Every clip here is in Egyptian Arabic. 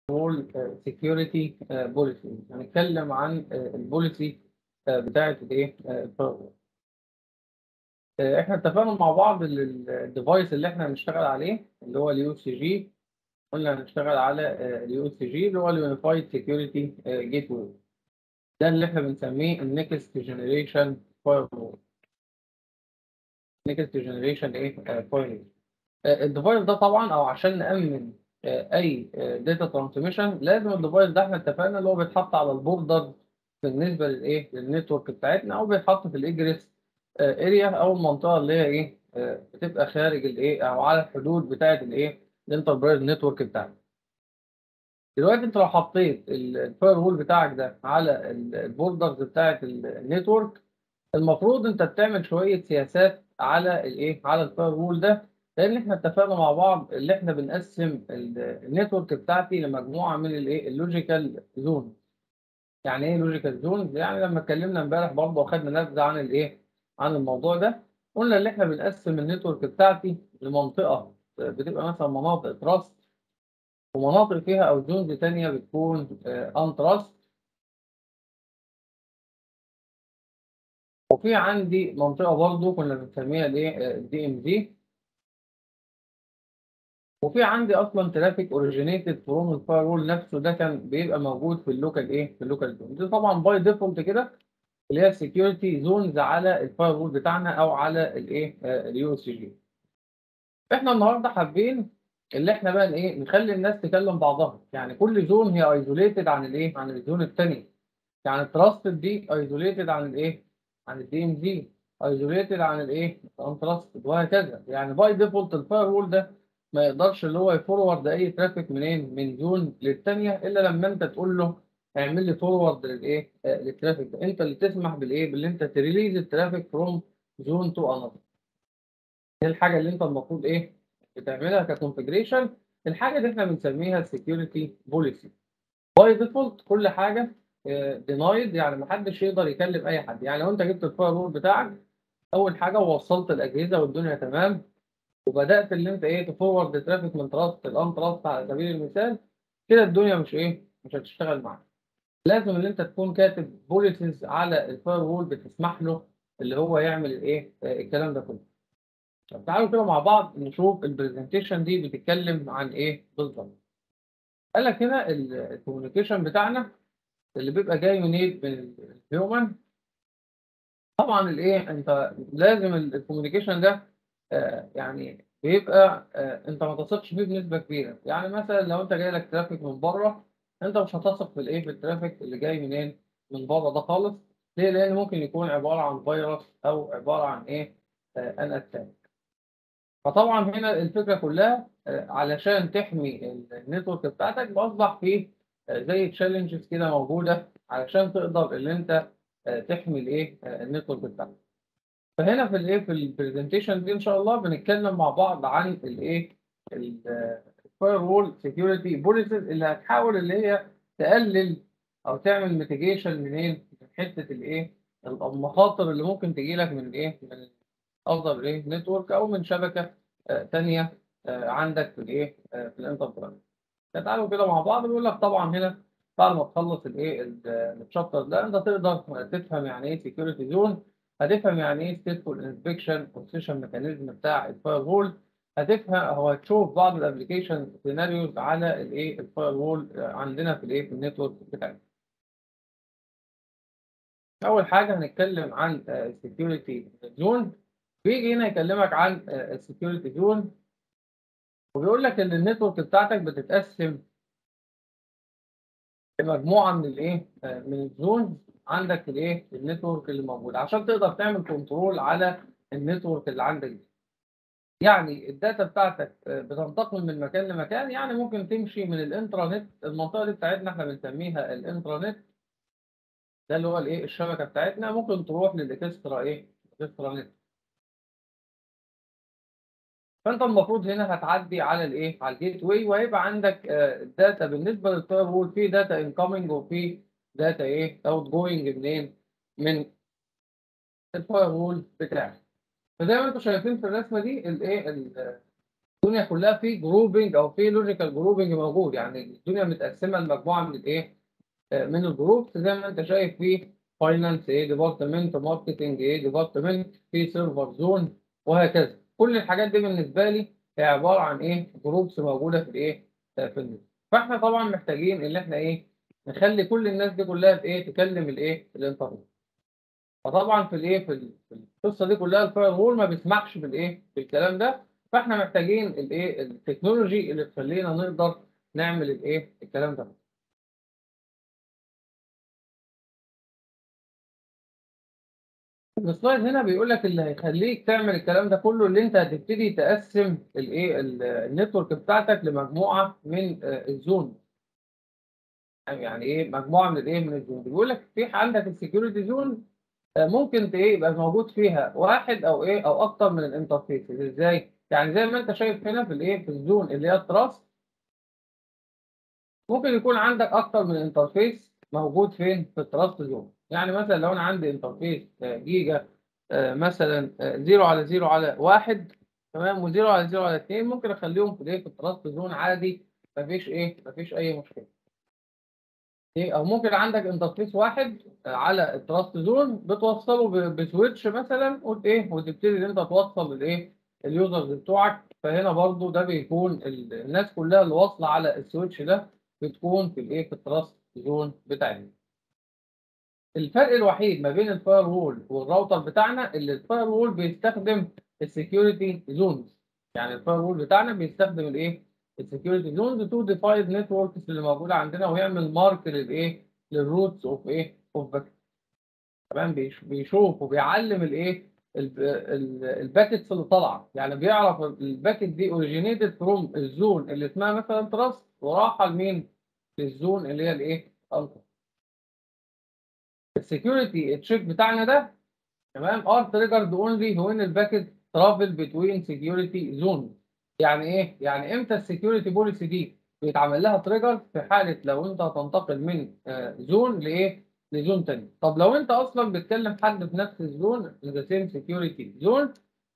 وول سكيورتي بوليسي هنتكلم عن البوليسي بتاعه الايه الفاير احنا اتفقنا مع بعض الديفايس اللي احنا هنشتغل عليه اللي هو اليو سي جي قلنا هنشتغل على اليو سي جي اللي هو اليونيفايد سكيورتي جيت واي ده اللي احنا بنسميه النكست جنريشن فاير وول نكست جنريشن ايه فاير الديفايس ده طبعا او عشان نامن اي داتا ترانسميشن لازم الديفايس ده احنا اتفقنا اللي هو بيتحط على البوردر بالنسبه للايه للنتورك بتاعتنا او بيتحط في الاجريس اريا او المنطقه اللي هي ايه بتبقى خارج الايه او على الحدود بتاعه الايه الانتربرايز نتورك بتاعك دلوقتي انت لو حطيت الفاير وول بتاعك ده على البوردرز بتاعه النتورك المفروض انت بتعمل شويه سياسات على الايه على الفاير وول ده لان احنا اتفقنا مع بعض اللي احنا بنقسم النتورك بتاعتي لمجموعه من الايه اللوجيكال زون يعني ايه لوجيكال زون يعني لما اتكلمنا امبارح برضه واخدنا نبذه عن الايه عن الموضوع ده قلنا اللي احنا بنقسم النتورك بتاعتي لمنطقه بتبقى مثلا مناطق تراست ومناطق فيها او زونز ثانيه بتكون ان تراست وفي عندي منطقه برضه كنا بنسميها الايه الدي ام دي وفي عندي اصلا ترافيك اوريجينيتد فروم الفاير وول نفسه ده كان بيبقى موجود في اللوكال ايه في اللوكال زون دي طبعا باي ديفولت كده اللي هي السكيورتي زونز على الفاير وول بتاعنا او على الايه اليو اس جي احنا النهارده حابين اللي احنا بقى ايه نخلي الناس تكلم بعضها يعني كل زون هي ايزوليتد عن الايه عن الزون الثانيه يعني التراستد دي ايزوليتد عن الايه عن الدي ام دي ايزوليتد عن الايه الانتراستد وهكذا يعني باي ديفولت الفاير وول ده ما يقدرش اللي هو يفورورد اي ترافيك منين من زون للثانيه الا لما انت تقول له اعمل لي فورورد للايه آه للترافيك ده انت اللي تسمح بالايه باللي انت تريليز الترافيك فروم زون تو انذر دي الحاجه اللي انت المفروض ايه بتعملها ككونفجريشن الحاجه دي احنا بنسميها سكيورتي بوليسي باي ديفولت كل حاجه دينايد يعني ما حدش يقدر يكلم اي حد يعني لو انت جبت الفاير وول بتاعك اول حاجه ووصلت الاجهزه والدنيا تمام وبدات اللي انت ايه تفورد ترافيك من تراست الان تراست على سبيل المثال كده الدنيا مش ايه مش هتشتغل معاك لازم اللي انت تكون كاتب بوليسز على الفاير وول بتسمح له اللي هو يعمل الايه الكلام ده كله طب تعالوا كده مع بعض نشوف البرزنتيشن دي بتتكلم عن ايه بالظبط قال لك هنا الكوميونيكيشن بتاعنا اللي بيبقى جاي منين من الهيومن طبعا الايه انت لازم الكوميونيكيشن ده آه يعني بيبقى آه انت ما تثقش فيه بنسبه كبيره يعني مثلا لو انت جاي لك ترافيك من بره انت مش هتثق في الايه في الترافيك اللي جاي منين من بره ده خالص ليه لان ممكن يكون عباره عن فيروس او عباره عن ايه آه ان اتاك فطبعا هنا الفكره كلها علشان تحمي النتورك بتاعتك باصبح فيه زي تشالنجز كده موجوده علشان تقدر ان انت تحمي الايه النتورك بتاعتك فهنا في الايه في البرزنتيشن دي ان شاء الله بنتكلم مع بعض عن الايه الفاير وول سكيورتي بوليسز اللي هتحاول اللي هي تقلل او تعمل ميتيجيشن منين من حته الايه المخاطر اللي ممكن تجي لك من ايه من افضل ايه نتورك او من شبكه ثانيه عندك في الايه في الانتربرايز تعالوا كده مع بعض بيقول لك طبعا هنا بعد ما تخلص الايه الشابتر ده انت تقدر تفهم يعني ايه سكيورتي زون هتفهم يعني ايه ستيتفول انسبكشن والسيشن ميكانيزم بتاع الفاير وول هتفهم او هتشوف بعض الابلكيشن سيناريوز على الايه الفاير وول عندنا في الايه في النتورك بتاعنا اول حاجه هنتكلم عن السكيورتي زون بيجي هنا يكلمك عن السكيورتي زون وبيقول لك ان النتورك بتاعتك بتتقسم لمجموعه من الايه من الزونز عندك الايه النتورك اللي موجود عشان تقدر تعمل كنترول على النتورك اللي عندك دي يعني الداتا بتاعتك بتنتقل من مكان لمكان يعني ممكن تمشي من الانترانت المنطقه دي بتاعتنا احنا بنسميها الانترانت ده اللي هو الايه الشبكه بتاعتنا ممكن تروح للاكسترا ايه الاكسترا نت فانت المفروض هنا هتعدي على الايه على الجيت واي وهيبقى عندك داتا بالنسبه للفاير وول في داتا انكoming وفي داتا ايه اوت جوينج منين من الفاير وول بتاعك فزي ما انتم شايفين في الرسمه دي الايه الدنيا كلها في جروبنج او في لوجيكال جروبنج موجود يعني الدنيا متقسمه لمجموعه من الايه من الجروبس زي ما انت شايف في فاينانس ايه ديبارتمنت ماركتنج ايه ديبارتمنت في سيرفر زون وهكذا كل الحاجات دي بالنسبه لي هي عباره عن ايه جروبس موجوده في الايه في النت فاحنا طبعا محتاجين ان احنا ايه نخلي كل الناس دي كلها في ايه تكلم الايه الانترنت فطبعا في الايه في القصه دي كلها الفاير وول ما بيسمحش بالايه بالكلام ده فاحنا محتاجين الايه التكنولوجي اللي تخلينا نقدر نعمل الايه الكلام ده السلايد هنا بيقول لك اللي هيخليك تعمل الكلام ده كله اللي انت هتبتدي تقسم الايه النتورك بتاعتك لمجموعه من الزون يعني ايه مجموعه من الايه من الزون بيقول لك في عندك السكيورتي زون ممكن ايه يبقى موجود فيها واحد او ايه او اكتر من الانترفيس ازاي يعني زي ما انت شايف هنا في الايه في الزون اللي هي التراست ممكن يكون عندك اكتر من انترفيس موجود فين في التراست زون يعني مثلا لو انا عندي انترفيس جيجا مثلا 0 على 0 على 1 تمام و0 على 0 على 2 ممكن اخليهم في الايه في التراست زون عادي مفيش ايه مفيش اي مشكله ايه او ممكن عندك انترفيس واحد على التراست زون بتوصله بسويتش مثلا وت ايه وتبتدي ان انت توصل الايه اليوزرز بتوعك فهنا برضو ده بيكون الناس كلها اللي واصله على السويتش ده بتكون في الايه في التراست زون بتاعنا الفرق الوحيد ما بين الفاير وول والراوتر بتاعنا اللي الفاير وول بيستخدم السكيورتي زونز يعني الفاير وول بتاعنا بيستخدم الايه السكيورتي زونز تو ديفايد نتوركس اللي موجوده عندنا ويعمل مارك للايه للروتس اوف ايه اوف باكيت تمام بيشوف وبيعلم الايه الباكيتس اللي طالعه يعني بيعرف الباكيت دي اوريجينيتد فروم الزون اللي اسمها مثلا تراست وراحه لمين للزون اللي هي الايه الترا السكيورتي تشيك بتاعنا ده تمام ار تريجرد اونلي وين الباكيت ترافل بتوين سكيورتي زون يعني ايه يعني امتى السكيورتي بوليسي دي بيتعمل لها تريجر في حاله لو انت هتنتقل من زون لايه لزون تاني طب لو انت اصلا بتكلم حد في نفس الزون ذا سيم سكيورتي زون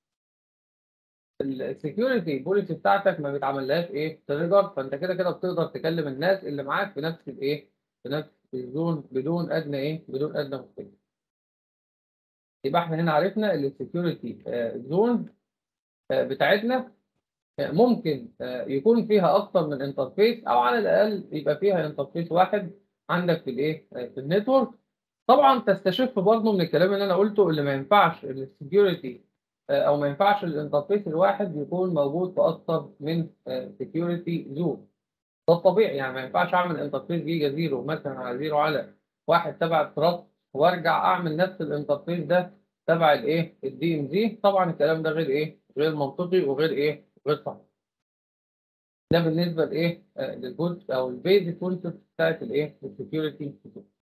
السكيورتي بوليسي بتاعتك ما بيتعملهاش ايه تريجر فانت كده كده بتقدر تكلم الناس اللي معاك في نفس الايه في نفس الزون بدون ادنى ايه بدون ادنى مشكله يبقى احنا هنا عرفنا ان السكيورتي زون بتاعتنا ممكن يكون فيها اكتر من انترفيس او على الاقل يبقى فيها انترفيس واحد عندك في الايه في النتورك طبعا تستشف برضه من الكلام اللي انا قلته اللي ما ينفعش السكيورتي او ما ينفعش الانترفيس الواحد يكون موجود في اكتر من سكيورتي زون ده الطبيعي يعني ما ينفعش اعمل انترفيس جيجا زيرو مثلا على زيرو على واحد تبع التراست وارجع اعمل نفس الانترفيس ده تبع الايه الدي ام زي طبعا الكلام ده غير ايه غير منطقي وغير ايه غير صح ده بالنسبه لايه آه للجزء او البيزك كونسبت بتاعت الايه السكيورتي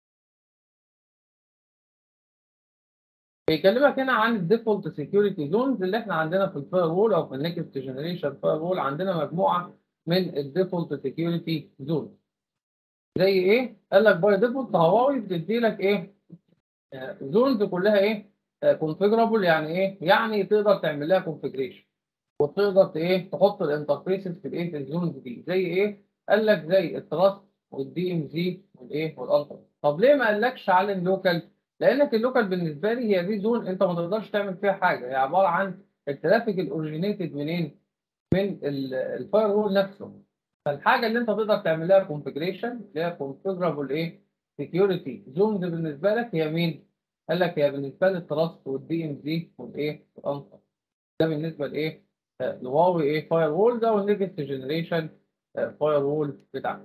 بيكلمك هنا عن الديفولت سكيورتي زونز اللي احنا عندنا في الفاير وول او في النكست جنريشن فاير وول عندنا مجموعه من الديفولت سكيورتي زون زي ايه؟ قال لك باي ديفولت هواوي بتدي لك ايه؟ زونز كلها ايه؟ كونفيجرابل يعني ايه؟ يعني تقدر تعمل لها كونفيجريشن وتقدر ايه؟ تحط الانترفيسز في الايه؟ في الزونز دي زي ايه؟ قال لك زي التراست والدي ام زي والايه؟ والالترا طب ليه ما قالكش على اللوكال؟ لانك اللوكال بالنسبه لي هي دي زون انت ما تقدرش تعمل فيها حاجه هي عباره عن الترافيك الاوريجينيتد منين؟ من الفاير وول نفسه فالحاجه اللي انت تقدر تعمل لها كونفجريشن اللي هي كونفجرابل ايه سكيورتي زونز بالنسبه لك هي مين؟ قال لك هي بالنسبه للتراست والدي ام زي والايه؟ والانتر ده بالنسبه لايه؟ لهواوي ايه فاير وول ده والنيكست جنريشن فاير وول بتاعنا.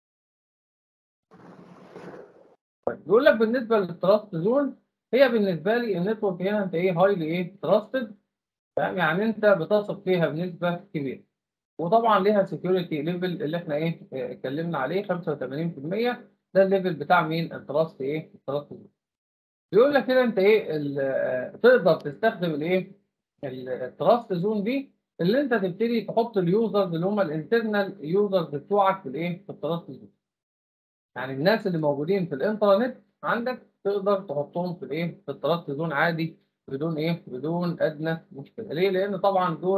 طيب بيقول لك بالنسبه للتراست زون هي بالنسبه لي النتورك هنا انت ايه هايلي ايه تراستد فاهم يعني انت بتثق فيها بنسبه كبيره وطبعا ليها سكيورتي ليفل اللي احنا ايه اتكلمنا عليه 85% ده الليفل بتاع مين التراست ايه التراست بيقول لك كده انت ايه تقدر تستخدم الايه التراست زون دي اللي انت تبتدي تحط اليوزرز اللي هم الانترنال يوزرز بتوعك في الايه في التراست زون يعني الناس اللي موجودين في الانترنت عندك تقدر تحطهم في الايه في التراست زون عادي بدون ايه بدون ادنى مشكله ليه لان طبعا دول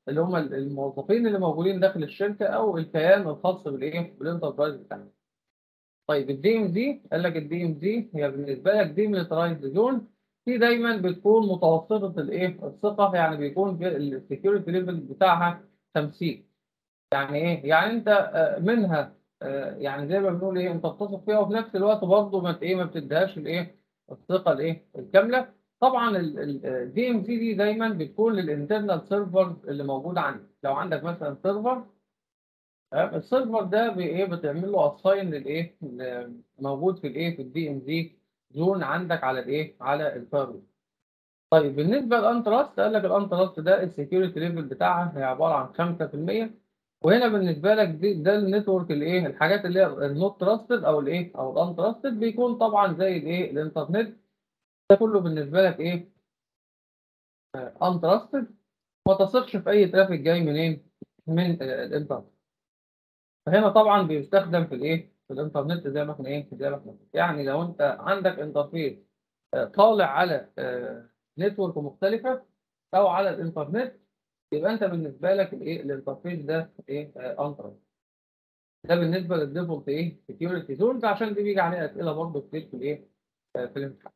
اللي هم الموظفين اللي موجودين داخل الشركه او الكيان الخاص بالايه بالانتربرايز بتاعنا طيب الدي ام دي قال لك الدي ام دي هي بالنسبه لك دي ميليترايزد زون دي دايما بتكون متوسطه الايه الثقه يعني بيكون السكيورتي ليفل بتاعها 50 يعني ايه يعني انت منها يعني زي ما بنقول ايه انت بتثق فيها وفي نفس الوقت برضه ما ايه ما بتديهاش الايه الثقه الايه الكامله طبعا الدي ام سي دي دايما بتكون للانترنال سيرفر اللي موجود عندك لو عندك مثلا سيرفر السيرفر ده بايه بتعمل له اساين للايه موجود في الايه في الدي ام سي زون عندك على الايه على الفايرول طيب بالنسبه للانتراست قال لك الانتراست ده السكيورتي ليفل بتاعها هي عباره عن 5% وهنا بالنسبه لك دي ده النتورك الايه الحاجات اللي هي النوت تراستد او الايه او الانتراستد بيكون طبعا زي الايه الانترنت ده كله بالنسبه لك ايه انتراستد ما تثقش في اي ترافيك جاي منين من الانترنت فهنا طبعا بيستخدم في الايه في الانترنت زي ما احنا ايه زي ما احنا يعني لو انت عندك انترفيس طالع على نتورك مختلفه او على الانترنت يبقى انت بالنسبه لك الايه الانترفيس ده ايه انترنت ده بالنسبه للديفولت ايه سكيورتي زونز عشان دي بيجي عليها اسئله برضه كتير في الايه في الامتحان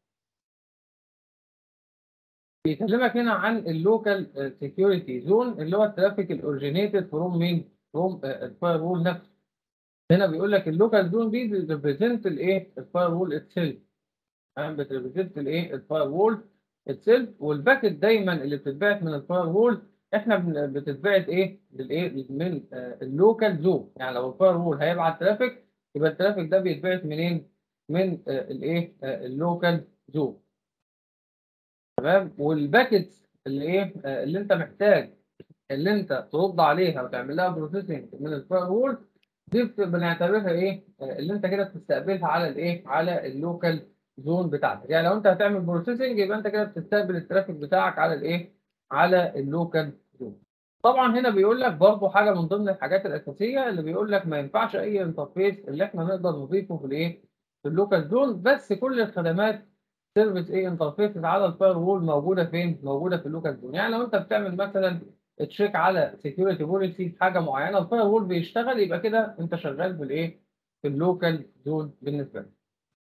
بيكلمك هنا عن اللوكال سكيورتي زون اللي هو الترافيك الاوريجينيتد فروم مين؟ فروم الفاير وول نفسه. هنا بيقول لك اللوكال زون دي بتريبريزنت الايه؟ الفاير وول اتسيلف. بتريبريزنت الايه؟ الفاير وول اتسيلف والباكت دايما اللي بتتبعت من الفاير وول احنا بتتبعت ايه؟ للايه؟ من اللوكال زون، يعني لو الفاير وول هيبعت ترافيك يبقى الترافيك ده بيتبعت منين؟ من الايه؟ اللوكال زون. تمام والباكتس اللي ايه اللي انت محتاج اللي انت ترد عليها وتعمل لها بروسيسنج من الفاير وول دي بنعتبرها ايه اللي انت كده بتستقبلها على الايه على اللوكال زون بتاعتك يعني لو انت هتعمل بروسيسنج يبقى انت كده بتستقبل الترافيك بتاعك على الايه على اللوكال زون طبعا هنا بيقول لك برضه حاجه من ضمن الحاجات الاساسيه اللي بيقول لك ما ينفعش اي انترفيس اللي احنا نقدر نضيفه في الايه في اللوكال زون بس كل الخدمات سيرفيس ايه انترفيسز على الفاير وول موجوده فين؟ موجوده في اللوكال زون، يعني لو انت بتعمل مثلا تشيك على سكيورتي بوليسي حاجه معينه الفاير وول بيشتغل يبقى كده انت شغال في الايه؟ في اللوكال زون بالنسبه لك.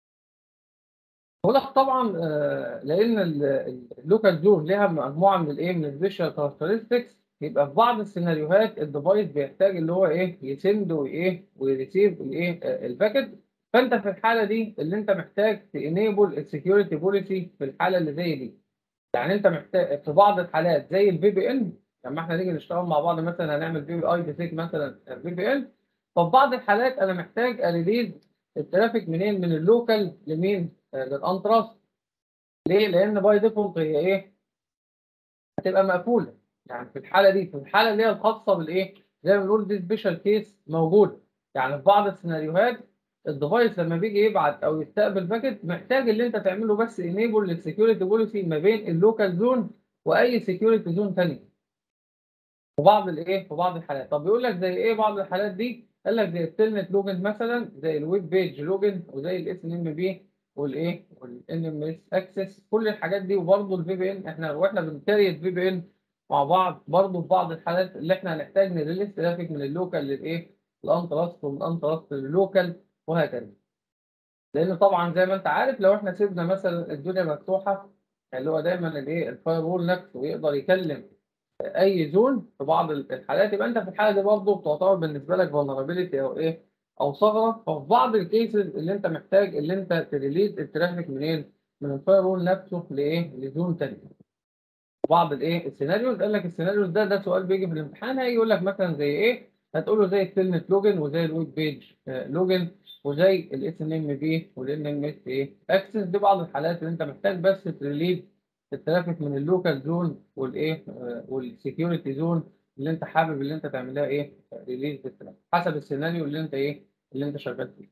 واضح طبعا لان اللوكال زون ليها مجموعه من الايه؟ من الفيشوال كاركترستكس يبقى في بعض السيناريوهات الديفايس بيحتاج اللي هو ايه؟ يسند وايه؟ ويريسيف الايه؟ الباكت فانت في الحاله دي اللي انت محتاج تانيبل السكيورتي بوليسي في الحاله اللي زي دي يعني انت محتاج في بعض الحالات زي الفي بي ان لما احنا نيجي نشتغل مع بعض مثلا هنعمل في بي اي ديسيك مثلا في بي ان ففي بعض الحالات انا محتاج اريليز الترافيك منين من اللوكال لمين للانتراس ليه لان باي ديفولت هي ايه هتبقى مقفوله يعني في الحاله دي في الحاله اللي هي الخاصه بالايه زي ما بنقول دي سبيشال كيس موجوده يعني في بعض السيناريوهات الديفايس لما بيجي يبعت او يستقبل باكت محتاج اللي انت تعمله بس انيبل للسكيورتي بوليسي ما بين اللوكال زون واي سكيورتي زون ثانيه في بعض الايه في بعض الحالات طب بيقول لك زي ايه بعض الحالات دي قال لك زي التلنت لوجن مثلا زي الويب بيج لوجن وزي الاس ان ام بي والايه والان ام اس اكسس كل الحاجات دي وبرضه الفي بي ان احنا واحنا بنكري الفي بي ان مع بعض برضه في بعض الحالات اللي احنا هنحتاج نريليس ترافيك من اللوكال للايه الانتراست ومن الانتراست لللوكال وهكذا لان طبعا زي ما انت عارف لو احنا سيبنا مثلا الدنيا مفتوحه اللي هو دايما الايه الفاير وول نفسه يقدر يكلم اي زون في بعض الحالات يبقى انت في الحاله دي برضه بتعتبر بالنسبه لك فولنربيلتي او ايه او ثغره ففي بعض الكيسز اللي انت محتاج اللي انت تريليز الترافيك منين؟ من الفاير وول نفسه لايه؟ لزون ثانيه. بعض الايه؟ السيناريوز قال لك السيناريوز ده ده سؤال بيجي في الامتحان هيجي يقول لك مثلا زي ايه؟ هتقول له زي التلنت لوجن وزي الويب بيج لوجن وزي الاس ان ام بي والان ام اس ايه اكسس دي بعض الحالات اللي انت محتاج بس تريليز الترافيك من اللوكال زون والايه والسكيورتي زون اللي انت حابب اللي انت تعملها ايه ريليز للترافيك حسب السيناريو اللي انت ايه اللي انت شغال فيه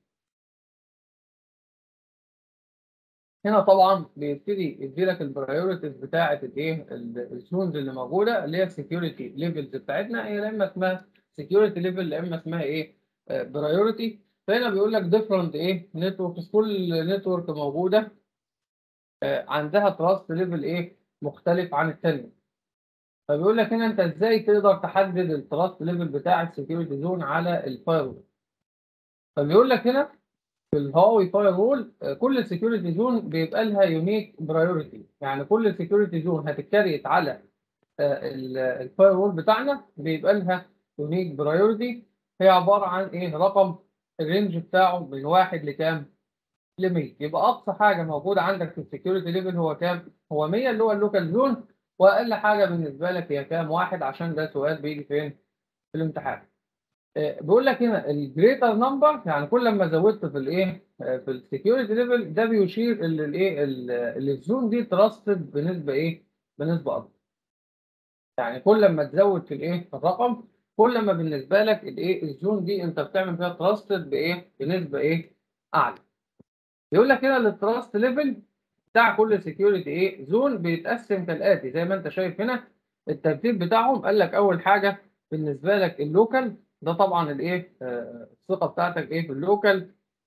هنا طبعا بيبتدي يديلك البرايورتيز بتاعه الايه الزونز اللي موجوده اللي هي السكيورتي ليفلز بتاعتنا هي لا اما اسمها سكيورتي ليفل لا اما اسمها ايه برايورتي فهنا بيقول لك ديفرنت ايه نتوركس كل نتورك موجوده عندها تراست ليفل ايه مختلف عن الثانيه فبيقول لك هنا انت ازاي تقدر تحدد التراست ليفل بتاع السكيورتي زون على الفاير وول فبيقول لك هنا في الهواوي فاير وول كل سكيورتي زون بيبقى لها يونيك برايورتي يعني كل سكيورتي زون هتتكريت على الفاير وول بتاعنا بيبقى لها يونيك برايورتي هي عباره عن ايه رقم الرينج بتاعه من واحد لكام؟ ل 100 يبقى اقصى حاجه موجوده عندك في السكيورتي ليفل هو كام؟ هو 100 اللي هو اللوكال زون واقل حاجه بالنسبه لك هي كام؟ واحد عشان ده سؤال بيجي فين؟ في الامتحان. بيقول لك هنا الجريتر نمبر يعني كل ما زودت في الايه؟ في السكيورتي ليفل ده بيشير ان الايه؟ الزون دي تراستد بنسبه ايه؟ بنسبه اكبر. يعني كل ما تزود في الايه؟ في الرقم كل ما بالنسبه لك الايه؟ الزون دي انت بتعمل فيها تراستد بايه؟ بنسبه ايه؟ اعلى. يقول لك هنا التراست ليفل بتاع كل سكيورتي ايه زون بيتقسم كالاتي زي ما انت شايف هنا الترتيب بتاعهم قال لك اول حاجه بالنسبه لك اللوكال ده طبعا الايه آه الثقه بتاعتك ايه في اللوكال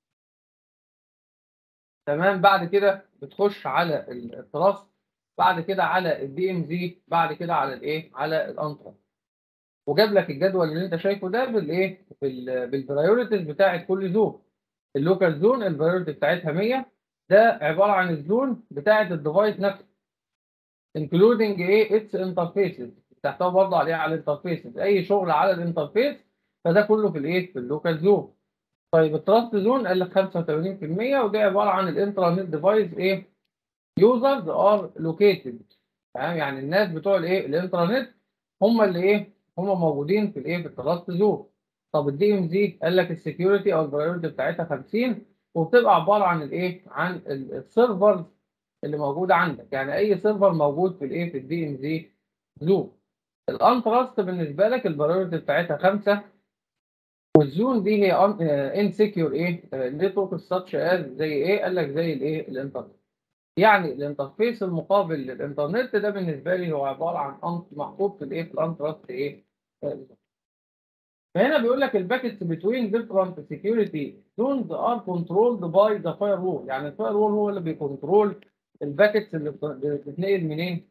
تمام بعد كده بتخش على التراست بعد كده على الدي ام زي بعد كده على الايه على الانترا وجاب لك الجدول اللي انت شايفه ده بالايه بالبرايورتيز بتاعت كل زون اللوكال زون البرايورتي بتاعتها 100 ده عباره عن الزون بتاعت الديفايس نفسه انكلودنج ايه اتس انترفيسز تحتوي برضه عليها على الانترفيسز اي شغل على الانترفيس فده كله في الايه في اللوكال زون طيب التراست زون قال لك 85% وده عباره عن الانترنت ديفايس ايه يوزرز ار لوكيتد تمام يعني الناس بتوع الايه الانترنت هم اللي ايه هم موجودين في الايه في التراست زون طب الدي ام زي قال لك السكيورتي او البرايورتي بتاعتها 50 وبتبقى عباره عن الايه عن السيرفرز اللي موجوده عندك يعني اي سيرفر موجود في الايه في الدي ام زي زون الانتراست بالنسبه لك البرايورتي بتاعتها 5 والزون دي هي ان سكيور ايه نتورك ساتش از زي ايه قال لك زي الايه الانترنت يعني الانترفيس المقابل للانترنت ده بالنسبه لي هو عباره عن محطوط في الايه في الانتراست ايه فهنا بيقول لك الباكيتس بتوين ديفرنت سكيورتي زونز ار كنترولد باي ذا فاير وول يعني الفاير وول هو اللي بيكنترول الباكيتس اللي بتتنقل منين؟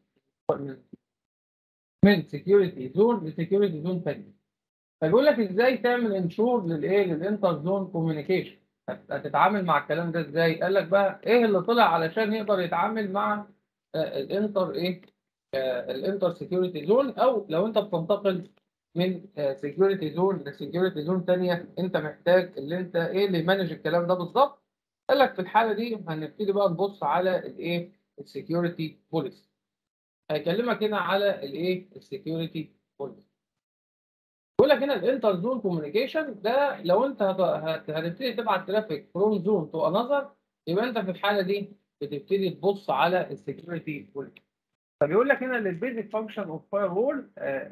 من سكيورتي زون لسكيورتي زون ثانيه فبيقول لك ازاي تعمل انشور للايه؟ للانتر زون كوميونيكيشن هتتعامل مع الكلام ده ازاي؟ قال لك بقى ايه اللي طلع علشان يقدر يتعامل مع الانتر ايه؟ الانتر سكيورتي زون او لو انت بتنتقل من سكيورتي زون لسكيورتي زون ثانيه انت محتاج اللي انت ايه اللي يمانج الكلام ده بالظبط قال لك في الحاله دي هنبتدي بقى نبص على الايه السكيورتي بوليسي هيكلمك هنا على الايه السكيورتي بوليسي بيقول لك هنا الانتر زون كوميونيكيشن ده لو انت هتبتدي تبعت ترافيك فروم زون تو انذر يبقى انت في الحاله دي بتبتدي تبص على السكيورتي بوليسي فبيقول لك هنا البيزك فانكشن اوف فاير وول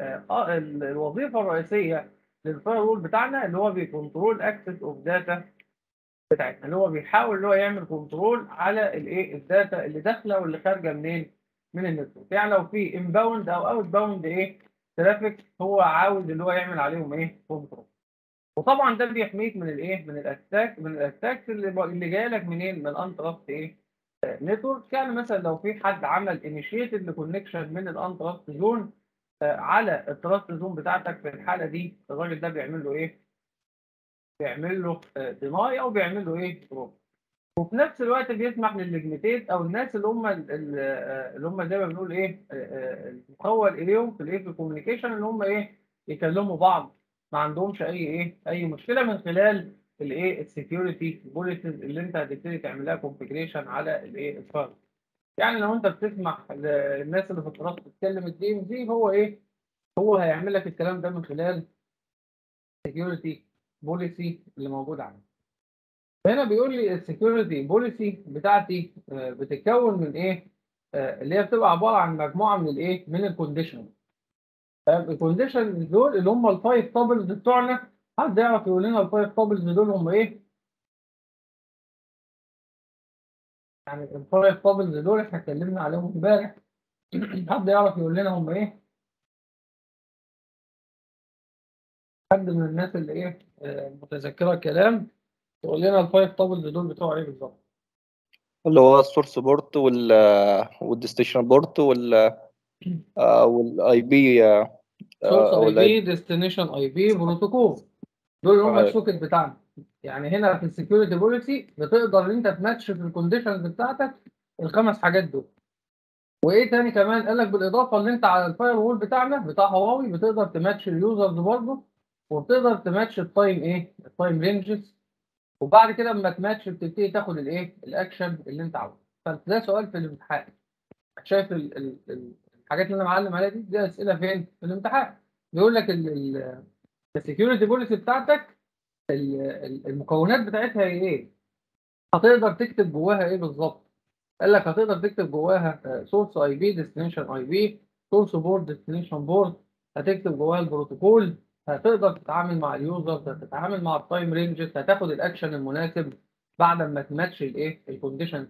الوظيفه الرئيسيه للفاير وول بتاعنا اللي هو بيكنترول اكسس اوف داتا بتاعتنا اللي هو بيحاول اللي هو يعمل كنترول على الايه الداتا اللي داخله واللي خارجه منين من النتورك يعني لو في انباوند او اوت باوند ايه ترافيك هو عاوز اللي هو يعمل عليهم ايه كنترول وطبعا ده بيحميك من الايه من الاتاك من الاتاكس اللي اللي جايه لك منين من الانترست ايه نتورك يعني مثلا لو في حد عمل انيشيتد لكونكشن من الانتراست زون على التراست زون بتاعتك في الحاله دي الراجل ده بيعمل له ايه؟ بيعمل له ديناي او بيعمل له ايه؟ بروب وفي نفس الوقت بيسمح للليجميتيد او الناس اللي هم اللي هم زي ما بنقول ايه المخول اليهم في الايه في الكوميونيكيشن اللي هم ايه يكلموا بعض ما عندهمش اي ايه اي مشكله من خلال الايه السكيورتي بوليسز اللي انت هتبتدي تعملها كونفجريشن على الايه الفاير يعني لو انت بتسمح للناس اللي في التراست تتكلم الدي ام دي هو ايه هو هيعمل لك الكلام ده من خلال سكيورتي بوليسي اللي موجود عندك هنا بيقول لي السكيورتي بوليسي بتاعتي بتتكون من ايه اللي هي بتبقى عباره عن مجموعه من الايه من الكونديشن الكونديشن دول اللي هم الفايف تابلز بتوعنا حد يعرف يقول لنا الفايف تابلز دول هم ايه يعني الفايف تابلز دول احنا اتكلمنا عليهم امبارح حد يعرف يقول لنا هم ايه حد من الناس اللي ايه متذكره الكلام يقول لنا الفايف تابلز دول بتوع ايه بالظبط اللي هو السورس بورت وال والديستيشن بورت وال والاي بي سورس او اي الاي بي ديستنيشن اي بي بروتوكول دول هم صحيح السوكت بتاعنا يعني هنا في السكيورتي بوليسي بتقدر ان انت تماتش في الكونديشنز بتاعتك الخمس حاجات دول وايه تاني كمان قال لك بالاضافه ان انت على الفاير وول بتاعنا بتاع هواوي بتقدر تماتش اليوزرز برضه وبتقدر تماتش التايم ايه التايم رينجز وبعد كده اما تماتش بتبتدي تاخد الايه الاكشن اللي انت عاوزه فده سؤال في الامتحان شايف ال ال ال الحاجات اللي انا معلم عليها دي دي اسئله فين في الامتحان بيقول لك السكيورتي بوليسي بتاعتك ال- ال- المكونات بتاعتها هي ايه هتقدر تكتب جواها ايه بالظبط قال لك هتقدر تكتب جواها سورس اي بي ديستنيشن اي بي سورس بورد ديستنيشن بورد هتكتب جواها البروتوكول هتقدر تتعامل مع اليوزر هتتعامل مع التايم رينجز هتاخد الاكشن المناسب بعد ما تماتش الايه الكونديشن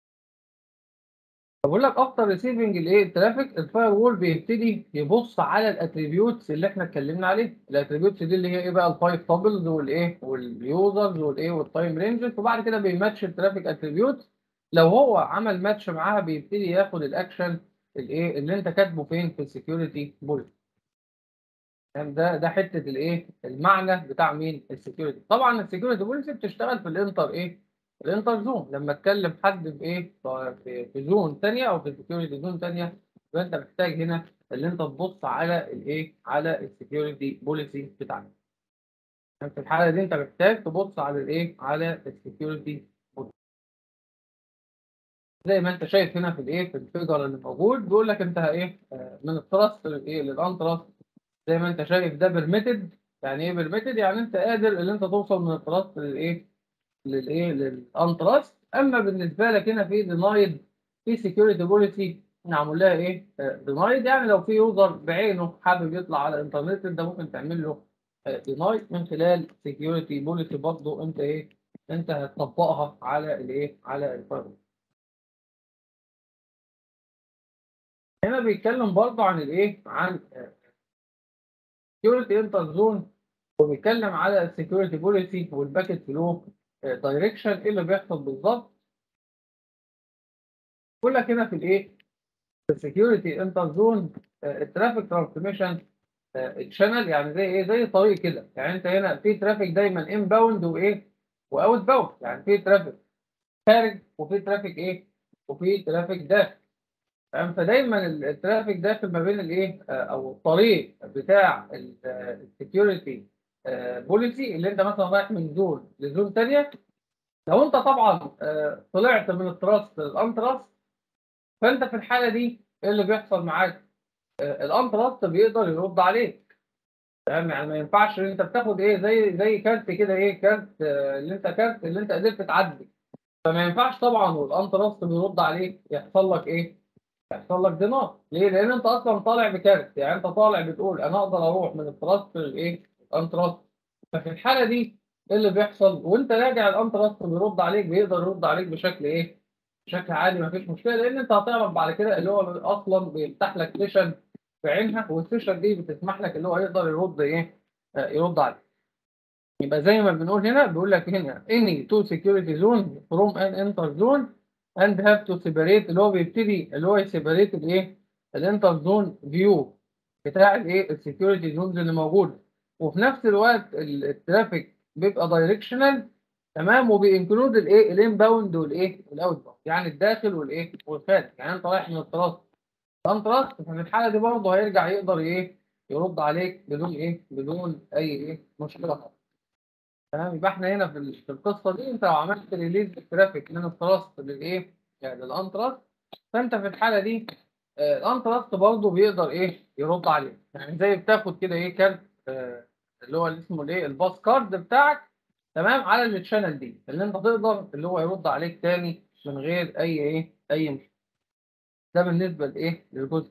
بقول لك افتر ريسيفنج الايه الترافيك الفاير وول بيبتدي يبص على الاتريبيوتس اللي احنا اتكلمنا عليه الاتريبيوتس دي اللي هي ايه بقى الفايف تابلز والايه واليوزرز والايه والتايم رينجز وبعد كده بيماتش الترافيك اتريبيوتس لو هو عمل ماتش معاها بيبتدي ياخد الاكشن الايه اللي انت كاتبه فين في السكيورتي بوليسي ده ده حته الايه المعنى بتاع مين السكيورتي طبعا السكيورتي بوليسي بتشتغل في الانتر ايه الانتر زون لما تكلم حد بايه في في زون ثانيه او في سكيورتي زون ثانيه يبقى انت محتاج هنا اللي انت تبص على الايه على السكيورتي بوليسي بتاعك يعني في الحاله دي انت محتاج تبص على الايه على السكيورتي زي ما انت شايف هنا في الايه في الفيجر اللي موجود بيقول لك انت ايه آه، من التراست للايه للانتراست زي ما انت شايف ده بيرميتد يعني ايه بيرميتد يعني انت قادر ان انت توصل من التراست للايه للايه للانتراست اما بالنسبه لك هنا في دينايد في سكيورتي بوليسي معمول لها ايه دينايد يعني لو في يوزر بعينه حابب يطلع على الانترنت انت ممكن تعمل له دينايد من خلال سكيورتي بوليسي برضه انت ايه انت هتطبقها على الايه على الفايرول هنا بيتكلم برضه عن الايه عن سكيورتي انتر زون وبيتكلم على السكيورتي بوليسي والباكيت فلو دايركشن ايه اللي بيحصل بالظبط بيقول لك هنا في الايه في السكيورتي انتر زون الترافيك ترانسميشن الشانل يعني زي ايه زي طريق كده يعني انت هنا في ترافيك دايما ان باوند وايه واوت باوند يعني في ترافيك خارج وفي ترافيك ايه وفي ترافيك داخل تمام فدايما الترافيك داخل ما بين الايه او الطريق بتاع السكيورتي بوليسي اللي انت مثلا رايح من زون لزون ثانيه لو انت طبعا آه، طلعت من التراست للانتراست فانت في الحاله دي ايه اللي بيحصل معاك؟ آه، الانتراست بيقدر يرد عليك تمام يعني ما ينفعش ان انت بتاخد ايه زي زي كارت كده ايه كارت آه، اللي انت كارت اللي انت قدرت تعدي فما ينفعش طبعا والانتراست بيرد عليك يحصل لك ايه؟ يحصل لك دينار ليه؟ لان انت اصلا طالع بكارت يعني انت طالع بتقول انا اقدر اروح من التراست للايه؟ الانتراست ففي الحاله دي ايه اللي بيحصل وانت راجع الانتراست بيرد عليك بيقدر يرد عليك بشكل ايه؟ بشكل عادي مفيش مشكله لان انت هتعرف بعد كده اللي هو اصلا بيفتح لك سيشن في عينها والسيشن دي بتسمح لك اللي هو يقدر يرد ايه؟ آه، يرد عليك. يبقى زي ما بنقول هنا بيقول لك هنا any two security zone from an enter zone and have to separate اللي هو بيبتدي اللي هو يسيبريت الايه؟ الانتر زون فيو بتاع الايه؟ السكيورتي زونز اللي موجوده. وفي نفس الوقت ال- الترافيك بيبقى دايركشنال تمام وبينكلود الايه الانباوند والايه الاوت باوند يعني الداخل والايه والخارج يعني انت رايح من التراست الانتراست ففي الحاله دي برضه هيرجع يقدر ايه يرد عليك بدون ايه بدون اي ايه مشكله خالص تمام يبقى احنا هنا في ال- في القصه دي انت لو عملت ريليز الترافيك من التراست للايه يعني للانتراست فانت في الحاله دي آه، الانتراست برضه بيقدر ايه يرد عليك يعني زي بتاخد كده ايه كارت آه، اللي هو اللي اسمه الايه الباس كارد بتاعك تمام على التشانل دي اللي انت تقدر اللي هو يرد عليك تاني من غير اي ايه اي مشكله ده بالنسبه لايه للجزء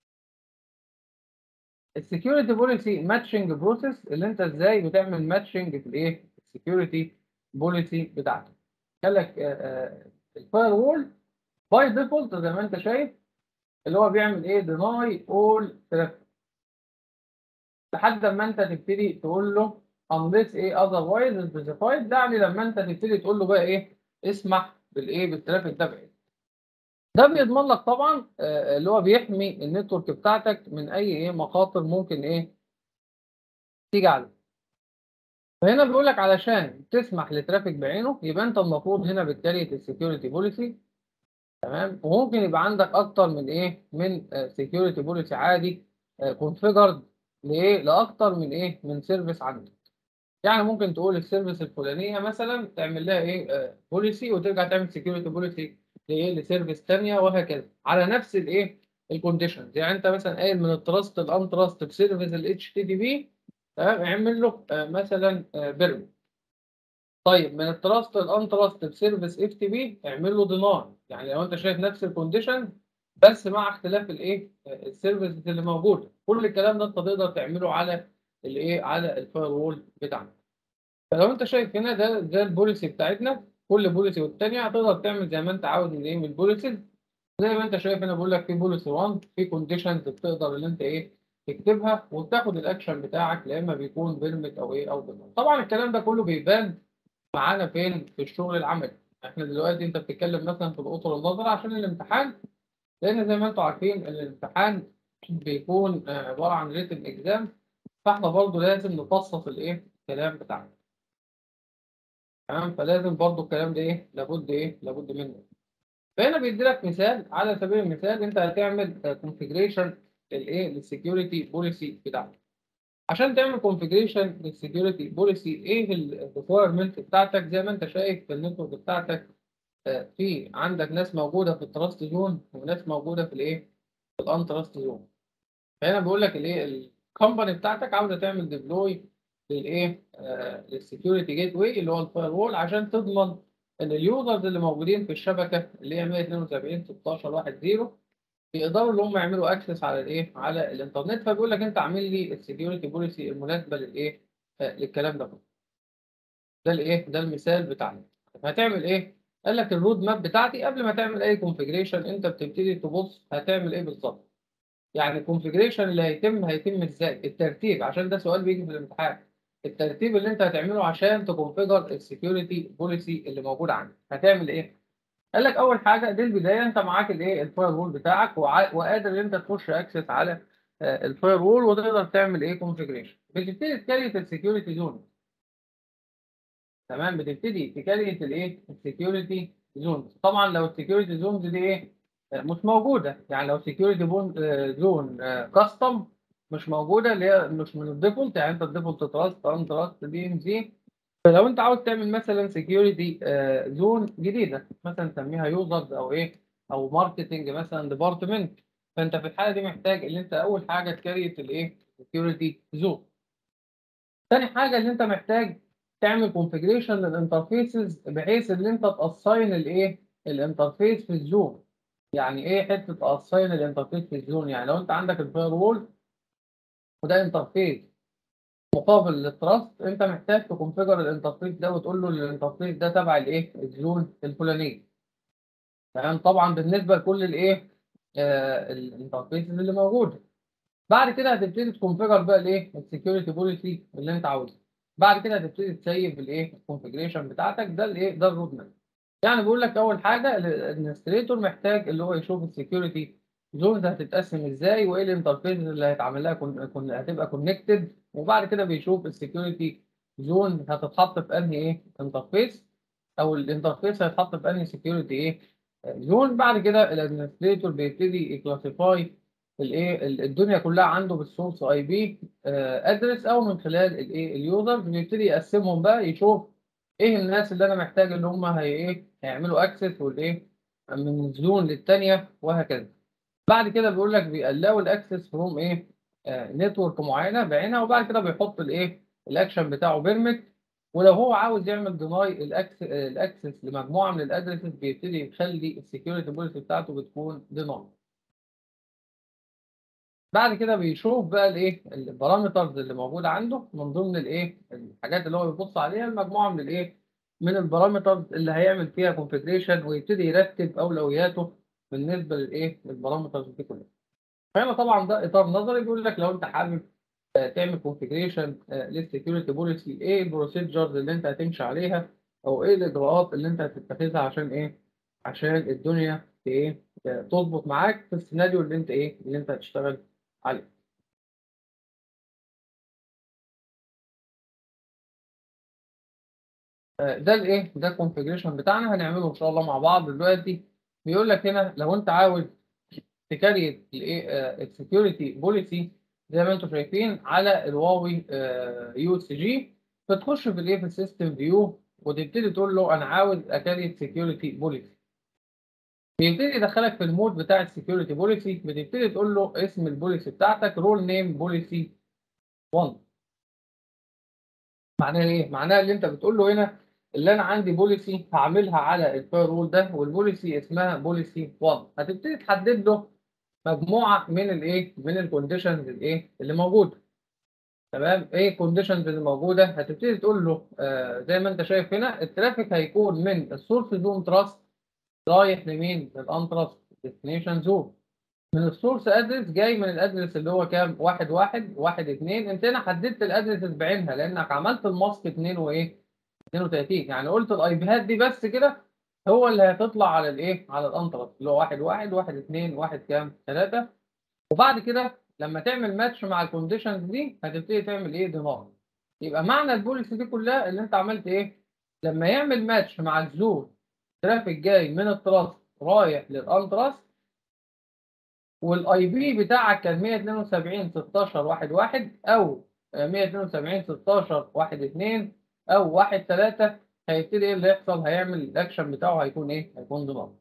السكيورتي بوليسي ماتشنج بروسيس اللي انت ازاي بتعمل ماتشنج في الايه السكيورتي بوليسي بتاعتك قال لك الفاير وول باي ديفولت زي ما انت شايف اللي هو بيعمل ايه ديناي اول ترافيك لحد ما انت تبتدي تقول له unless ايه otherwise specified ده يعني لما انت تبتدي تقول له بقى ايه اسمح بالايه بالترافيك ده بعيد ده بيضمن لك طبعًا آآ اللي هو بيحمي النتورك بتاعتك من أي إيه، مخاطر ممكن إيه تيجي عليه. فهنا بيقول لك علشان تسمح لترافيك بعينه، يبقى أنت المفروض هنا بتكريت الsecurity policy تمام، وممكن يبقى عندك أكتر من إيه، من آآ security policy عادي آآ configured لإيه، لأكتر من إيه، من service عندك. يعني ممكن تقول الservice الفلانية مثلًا تعمل لها إيه، آآ policy وترجع تعمل security policy لإيه، لservice تانية وهكذا، على نفس الإيه، الconditions. يعني أنت مثلًا قايل من الtrust لuntrust بservice الHTTP تمام، اعمل له آآ مثلًا آآ permit. طيب من الtrust لuntrust بservice FTP اعمل له deny. يعني لو أنت شايف نفس الcondition بس مع اختلاف الإيه، آآ الservices اللي موجودة. كل الكلام ده أنت تقدر تعمله على الإيه، على الfirewall بتاعنا. فلو أنت شايف هنا ده ده الpolicy بتاعتنا، كل policy والتانية هتقدر تعمل زي ما أنت عاوز من إيه، من الpolicies زي ما أنت شايف هنا بيقول لك في policy 1 في conditions بتقدر إن أنت إيه، تكتبها وتاخد الaction بتاعك يا إما بيكون permit أو إيه، أو deny. طبعًا الكلام ده كله بيبان معانا فين، في الشغل العملي. إحنا دلوقتي أنت بتتكلم مثلًا في الأطر النظري عشان الامتحان، لأن زي ما أنتم عارفين الامتحان بيكون آآ عبارة عن written exam فإحنا برضه لازم نفصص الإيه، الكلام بتاعنا. تمام، فلازم برضه الكلام ده إيه، لابد إيه، لابد منه. فهنا بيدّي لك مثال، على سبيل المثال أنت هتعمل آآ configuration للإيه، للsecurity policy بتاعتك. عشان تعمل configuration للsecurity policy إيه الrequirement بتاعتك زي ما أنت شايف في النتورك بتاعتك آآ في عندك ناس موجودة في الtrust zone وناس موجودة في الإيه، في الuntrust zone. فهنا بيقول لك الإيه، الcompany بتاعتك عاوزة تعمل deploy للإيه، آآ للsecurity gateway اللي هو الfirewall عشان تضمن إن الusers اللي موجودين في الشبكة اللي هي 172.16.1.0 يقدروا اللي هم يعملوا access على الإيه، على الإنترنت. فبيقول لك أنت اعمل لي الsecurity policy المناسبة للإيه، آآ للكلام ده كله. ده الإيه، ده المثال بتاعنا. هتعمل إيه، قال لك الroad map بتاعتي قبل ما تعمل أي configuration أنت بتبتدي تبُص هتعمل إيه بالضبط. يعني الconfiguration اللي هيتم، هيتم إزاي، الترتيب عشان ده سؤال بييجي في الامتحان. الترتيب اللي أنت هتعمله عشان تconfigure الsecurity policy اللي موجود عندك، هتعمل إيه؟ قال لك أول حاجة دي البداية أنت معاك الإيه، الfirewall بتاعك وع وقادر إن أنت تخش access على آآ الfirewall وتقدر تعمل إيه، configuration. بتبتدي تكريت الsecurity zone. تمام، بتبتدي تكريت الإيه، الsecurity zones. طبعًا لو الsecurity zones دي إيه، آآ مش موجودة، يعني لو security بون آآ zone آآ custom مش موجودة اللي هي مش من الdefault يعني أنت الdefault trust untrust DMZ فلو أنت عاوز تعمل مثلًا security آآ zone جديدة مثلًا سميها users أو إيه، أو marketing مثلًا department فأنت في الحالة دي محتاج إن أنت أول حاجة تكريت الإيه، security zone. تاني حاجة إن أنت محتاج تعمل configuration للinterfaces بحيث إن أنت تassign الإيه، الinterface في الzone. يعني إيه حتة assign الinterface في الzone، يعني لو أنت عندك الfirewall وده interface مقابل للtrust أنت محتاج تconfigure الinterface ده وتقول له الinterface ده تبع الإيه، الzone الفلانية. تمام، طبعًا بالنسبة لكل الإيه، آآ الinterfaces اللي موجودة. بعد كده هتبتدي تconfigure بقى الإيه، الsecurity policy اللي أنت عاوزها. بعد كده هتبتدي تسيّف الإيه، الconfiguration بتاعتك ده الإيه، ده الroad map. يعني بيقول لك أول حاجة الadministrator محتاج اللي هو يشوف الsecurity zones هتتقسم إزاي وإيه الinterfaces اللي هيتعمل لها كون كون هتبقى connected وبعد كده بيشوف الsecurity zone هتتحط في أنهي إيه، interface أو الinterface هيتحط في أنهي security إيه، zone بعد كده الadministrator بيبتدي يclassify الإيه، ال الدنيا كلها عنده بالsource IP آآ address أو من خلال الإيه، الusers بيبتدي يقسمهم بقى يشوف إيه الناس اللي أنا محتاج اللي هم هي إيه، هيعملوا access والإيه، من zone للتانية وهكذا. بعد كده بيقول لك بيallow الaccess from إيه، آآ network معينة بعينها وبعد كده بيحط الإيه، الaction بتاعه permit ولو هو عاوز يعمل deny الأكس الaccess لمجموعة من الaddresses بيبتدي يخلي الsecurity policy بتاعته بتكون deny. بعد كده بيشوف بقى الإيه، الparameters اللي موجودة عنده من ضمن الإيه، الحاجات اللي هو بيبُص عليها مجموعة من الإيه، من الparameters اللي هيعمل فيها configuration ويبتدي يرتب أولوياته بالنسبة للإيه، للparameters دي كلها. فهنا طبعًا ده إطار نظري بيقول لك لو أنت حابب آآ تعمل configuration آآ للsecurity policy إيه الprocedures اللي أنت هتمشي عليها أو إيه الإجراءات اللي أنت هتتخذها عشان إيه، عشان الدنيا ايه تظبط معاك في السيناريو اللي انت ايه اللي انت هتشتغل عليه ده الايه ده الكونفجريشن بتاعنا هنعمله ان شاء الله مع بعض دلوقتي بيقول لك هنا لو انت عاوز تكريت الايه السكيورتي بوليسي زي ما انتم شايفين على الواوي يو اس جي فتخش في الايه في السيستم فيو وتبتدي تقول له انا عاوز اكريت سكيورتي بوليسي بيبتدي يدخلك في المود بتاع السكيورتي بوليسي بتبتدي تقول له اسم البوليسي بتاعتك رول نيم بوليسي 1 معناها ايه؟ معناها اللي انت بتقول له هنا اللي انا عندي بوليسي هعملها على الفاير رول ده والبوليسي اسمها بوليسي 1 هتبتدي تحدد له مجموعه من الايه؟ من الكونديشنز الايه؟ اللي موجوده تمام؟ ايه الكونديشنز اللي موجوده؟ هتبتدي تقول له آه زي ما انت شايف هنا الترافيك هيكون من السورس زون تراست رايح لمين؟ للانتراست ديستنيشن زون من السورس ادرس جاي من الادرس اللي هو كام؟ واحد واحد واحد اتنين انت هنا حددت الادرس بعينها لانك عملت الماسك اتنين وايه؟ 32 يعني قلت الاي بيهات دي بس كده هو اللي هتطلع على الايه؟ على الانترست اللي هو واحد واحد واحد اتنين واحد كام؟ ثلاثة وبعد كده لما تعمل ماتش مع الكونديشنز دي هتبتدي تعمل ايه؟ دينار يبقى معنى البوليسي دي كلها اللي انت عملت ايه؟ لما يعمل ماتش مع الزون ترافيك جاي من التراست رايح للانتراست والاي بي بتاعك كان 172 16 واحد واحد او 172 16 واحد اتنين او واحد ثلاثة هيبتدي ايه اللي يحصل هيعمل الاكشن بتاعه هيكون ايه هيكون دينار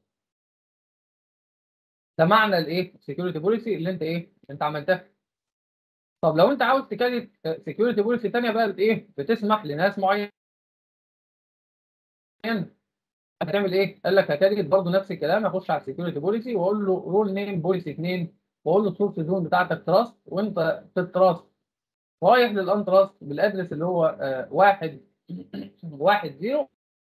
ده معنى الايه سكيورتي بوليسي اللي انت ايه انت عملتها طب لو انت عاوز تكريت سكيورتي بوليسي ثانيه بقى ايه بتسمح لناس معينه هتعمل ايه؟ قال لك هكريت برضه نفس الكلام اخش على السكيورتي بوليسي واقول له رول نيم بوليسي 2 واقول له السورس زون بتاعتك تراست وانت في التراست رايح للانتراست بالادرس اللي هو آه واحد واحد زيرو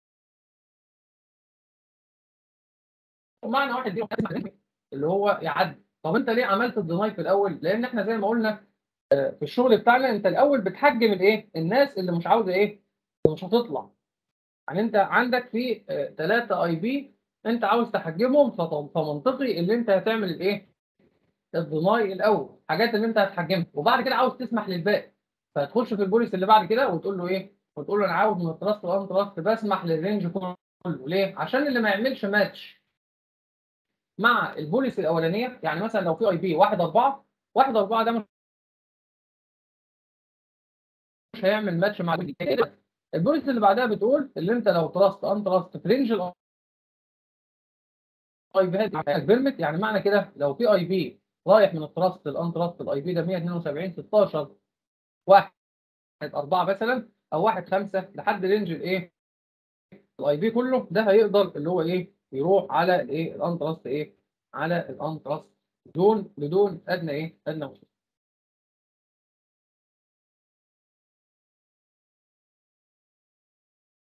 ومعنى واحد زيرو اللي هو يعدي طب انت ليه عملت الديناي في الاول؟ لان احنا زي ما قلنا آه في الشغل بتاعنا انت الاول بتحجم الايه؟ الناس اللي مش عاوزه ايه؟ اللي مش هتطلع يعني انت عندك في ثلاثة اي بي انت عاوز تحجمهم فمنطقي اللي انت هتعمل الايه؟ الديناي الاول حاجات اللي انت هتحجمها وبعد كده عاوز تسمح للباقي فتخش في البوليس اللي بعد كده وتقول له ايه؟ وتقول له انا عاوز من التراست وان تراست بسمح للرينج كله ليه؟ عشان اللي ما يعملش ماتش مع البوليس الاولانيه يعني مثلا لو في اي بي 1 4 1 4 ده مش هيعمل ماتش مع البوليس اللي بعدها بتقول اللي انت لو تراست ان تراست في رينج الاي بيهات بيرمت يعني معنى كده لو في اي بي رايح من التراست للان تراست الاي بي ده 172 16 1 4 مثلا او 1 5 لحد رينج الايه الاي بي كله ده هيقدر اللي هو ايه يروح على الايه الان تراست ايه على الان تراست زون بدون ادنى ايه ادنى مشكله